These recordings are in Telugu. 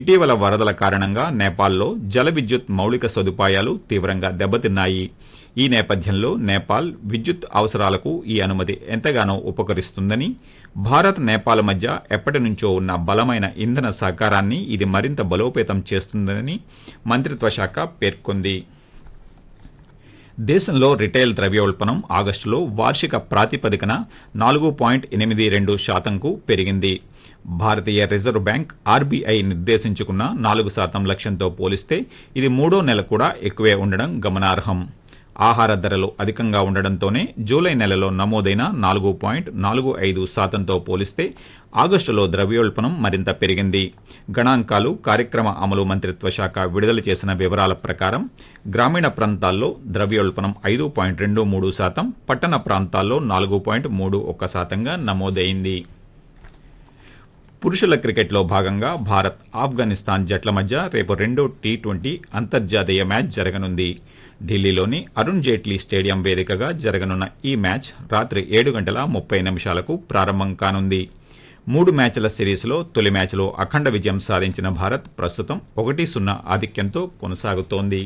ఇటీవల వరదల కారణంగా నేపాల్లో జల విద్యుత్ మౌలిక సదుపాయాలు తీవ్రంగా దెబ్బతిన్నాయి ఈ నేపథ్యంలో నేపాల్ విద్యుత్ అవసరాలకు ఈ అనుమతి ఎంతగానో ఉపకరిస్తుందని భారత్ నేపాల్ మధ్య ఎప్పటి నుంచో ఉన్న బలమైన ఇంధన సహకారాన్ని ఇది మరింత బలోపేతం చేస్తుందని మంత్రిత్వ శాఖ పేర్కొంది దేశంలో రిటైల్ ద్రవ్యోల్బణం ఆగస్టులో వార్షిక ప్రాతిపదికన నాలుగు పాయింట్ ఎనిమిది రెండు శాతంకు పెరిగింది భారతీయ రిజర్వ్ బ్యాంక్ ఆర్బీఐ నిర్దేశించుకున్న నాలుగు శాతం లక్ష్యంతో పోలిస్తే ఇది మూడో నెల కూడా ఎక్కువే ఉండడం గమనార్హం ఆహార ధరలు అధికంగా ఉండడంతోనే జూలై నెలలో నమోదైన నాలుగు పాయింట్ నాలుగు ఐదు శాతంతో పోలిస్తే ఆగస్టులో ద్రవ్యోల్బణం మరింత పెరిగింది గణాంకాలు కార్యక్రమ అమలు మంత్రిత్వ శాఖ విడుదల చేసిన వివరాల ప్రకారం గ్రామీణ ప్రాంతాల్లో ద్రవ్యోల్బణం ఐదు పాయింట్ రెండు మూడు శాతం పట్టణ ప్రాంతాల్లో నాలుగు పాయింట్ మూడు ఒక్క శాతంగా నమోదైంది పురుషుల క్రికెట్లో భాగంగా భారత్ ఆఫ్ఘనిస్తాన్ జట్ల మధ్య రేపు రెండో టీ ట్వంటీ అంతర్జాతీయ మ్యాచ్ జరగనుంది ఢిల్లీలోని అరుణ్ జైట్లీ స్టేడియం వేదికగా జరగనున్న ఈ మ్యాచ్ రాత్రి ఏడు గంటల ముప్పై నిమిషాలకు ప్రారంభం కానుంది మూడు మ్యాచ్ల సిరీస్లో తొలి మ్యాచ్లో అఖండ విజయం సాధించిన భారత్ ప్రస్తుతం ఒకటి సున్నా ఆధిక్యంతో కొనసాగుతోంది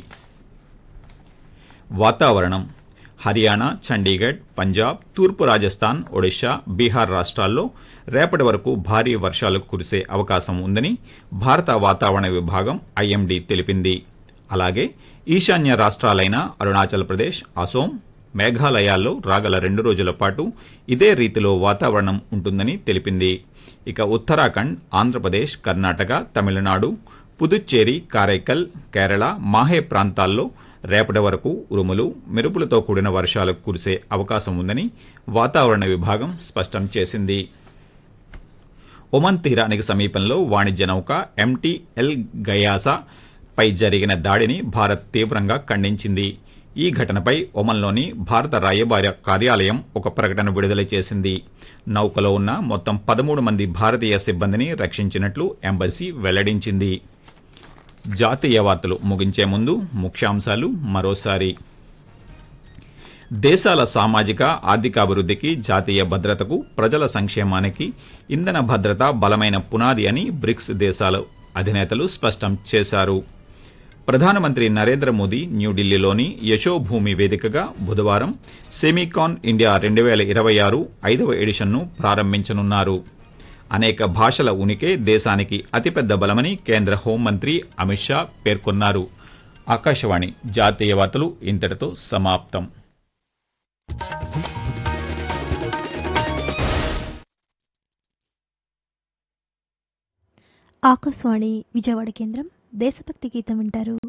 వాతావరణం హర్యానా చండీగఢ్ పంజాబ్ తూర్పు రాజస్థాన్ ఒడిశా బీహార్ రాష్ట్రాల్లో రేపటి వరకు భారీ వర్షాలు కురిసే అవకాశం ఉందని భారత వాతావరణ విభాగం ఐఎండీ తెలిపింది అలాగే ఈశాన్య రాష్ట్రాలైన అరుణాచల్ ప్రదేశ్ అసోం మేఘాలయాల్లో రాగల రెండు రోజుల పాటు ఇదే రీతిలో వాతావరణం ఉంటుందని తెలిపింది ఇక ఉత్తరాఖండ్ ఆంధ్రప్రదేశ్ కర్ణాటక తమిళనాడు పుదుచ్చేరి కారైకల్ కేరళ మాహే ప్రాంతాల్లో రేపటి వరకు ఉరుములు మెరుపులతో కూడిన వర్షాలు కురిసే అవకాశం ఉందని వాతావరణ విభాగం స్పష్టం చేసింది ఒమన్ తీరానికి సమీపంలో వాణిజ్య నౌక ఎంటీ ఎల్ గయాసా పై జరిగిన దాడిని భారత్ తీవ్రంగా ఖండించింది ఈ ఘటనపై ఒమన్లోని భారత రాయబార కార్యాలయం ఒక ప్రకటన విడుదల చేసింది నౌకలో ఉన్న మొత్తం పదమూడు మంది భారతీయ సిబ్బందిని రక్షించినట్లు ఎంబసీ వెల్లడించింది జాతీయ వార్తలు ముగించే ముందు ముఖ్యాంశాలు మరోసారి దేశాల సామాజిక ఆర్థికాభివృద్ధికి జాతీయ భద్రతకు ప్రజల సంక్షేమానికి ఇంధన భద్రత బలమైన పునాది అని బ్రిక్స్ దేశాల అధినేతలు స్పష్టం చేశారు ప్రధానమంత్రి నరేంద్ర మోదీ న్యూఢిల్లీలోని యశోభూమి వేదికగా బుధవారం సెమీకాన్ ఇండియా రెండు వేల ఇరవై ఆరు ఐదవ ఎడిషన్ను ప్రారంభించనున్నారు అనేక భాషల ఉనికే దేశానికి అతిపెద్ద బలమని కేంద్ర హోంమంత్రి అమిత్ షా పేర్కొన్నారు ఆకాశవాణి జాతీయ వార్తలు ఇంతటితో సమాప్తం ఆకాశవాణి విజయవాడ కేంద్రం దేశభక్తి గీతం వింటారు